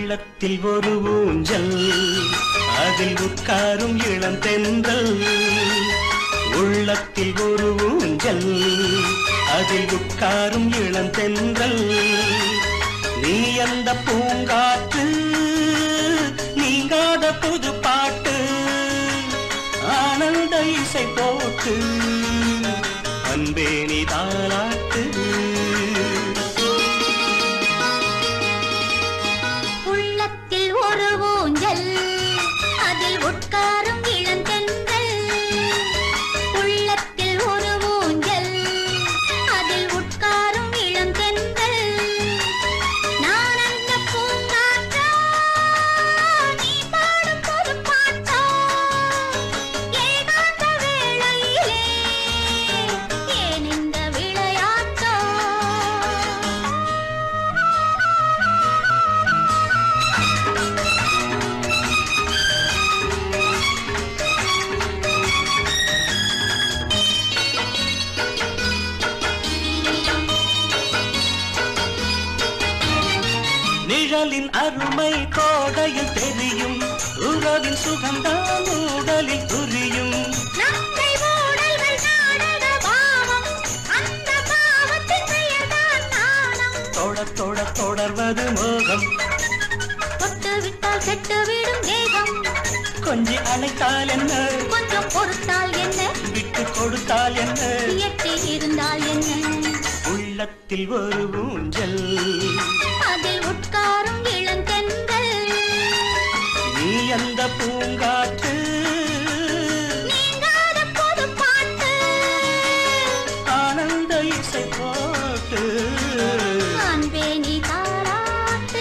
உள்ளத்தில் ஒரு ஊஞ்சல் அதில் உட்காரும் இளம் தென்றல் உள்ளத்தில் ஒரு ஊஞ்சல் அதில் உட்காரும் இளம் தென்றல் நீ அந்த பூங்காற்று நீங்காத புது பாட்டு ஆனந்த இசை போட்டு அன்பே நீ தாளாட்டு உள்ளத்தில் ஒரு ஊஞ்சல் அதில் உட்காரும் இளந்தென்றல் உள்ளத்தில் ஒரு ஊஞ்சல் அதில் உட்காரும் இளந்தென்றல் நான் அந்த பூங்காற்றா நீ பாடும் ஒரு பாட்டா ஏகாந்த வேளையிலே ஏன் இந்த விளையாட்டோ நிழலின் அருமை கோடையில் தெரியும் உறவின் சுகம்தான் உடலில் புரியும் நங்கை ஊடல்கள் நாடக பாவம் அந்த பாவத்தின் பெயர்தான் நாணம் தொட தொட தொடர்வது மோகம் தொட்டு விட்டால் கெட்டு விடும் தேகம் கொஞ்சி அழைத்தால் என்ன கொஞ்சம் பொறுத்தால் என்ன விட்டு கொடுத்தால் என்ன எட்டி இருந்தால் என்ன உள்ளத்தில் ஒரு ஊஞ்சல் அதில் உட்காரும் இளந்தென்றல் நீ அந்த பூங்காற்று நீங்காத புது பாட்டு ஆனந்த இசை போட்டு அன்பே நீ தாராட்டு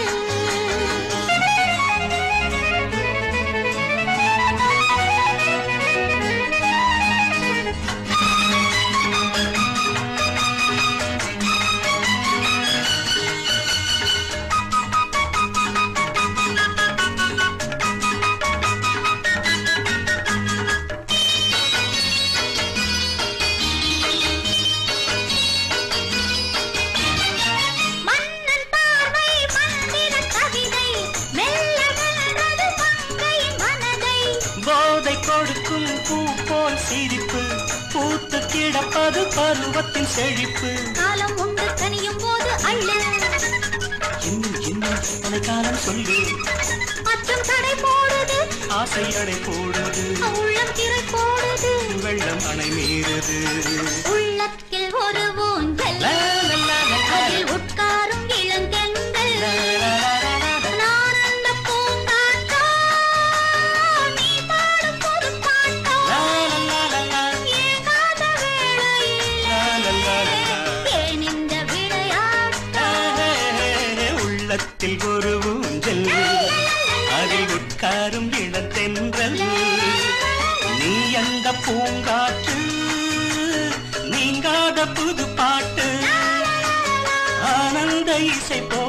மன்னன் பார்வை மந்திர கவிதை மெல்ல வென்றது மங்கையின் மனதை போதை கொடுக்கும் பூ போல் சிரிப்பு பூத்து கிடப்பது பருவத்தின் செழிப்பு காலம் உண்டு கனியும் போது அள்ளு இன்னும் இன்னும் பல காலம் சொல்லு அச்சம் தடை போடுது ஆசை அடை போடுது உள்ளம் திரை போடுது வெள்ளம் அணை மீறுது உள்ளத்தில் ஒரு ஊஞ்சல் லா, லா, லா, லா, லா. அதில் உட்காரும் இளந்தென்றல் லா, லா, லா, லா, லா. நான் அந்த பூங்காற்றா நீ பாடும் புது பாட்டா லா, லா, லா, லா, லா. ஏகாத வேளையிலே லா, லா, லா, லா, லா. ஏன் இந்த விளையாட்டா உள்ளத்தில் ஒரு ஊஞ்சல் அதில் உட்காரும் இளத்தென்றல் நீ அந்த பூங்காற்று நீங்காத புது பாட்டு ஆனந்த இசை போ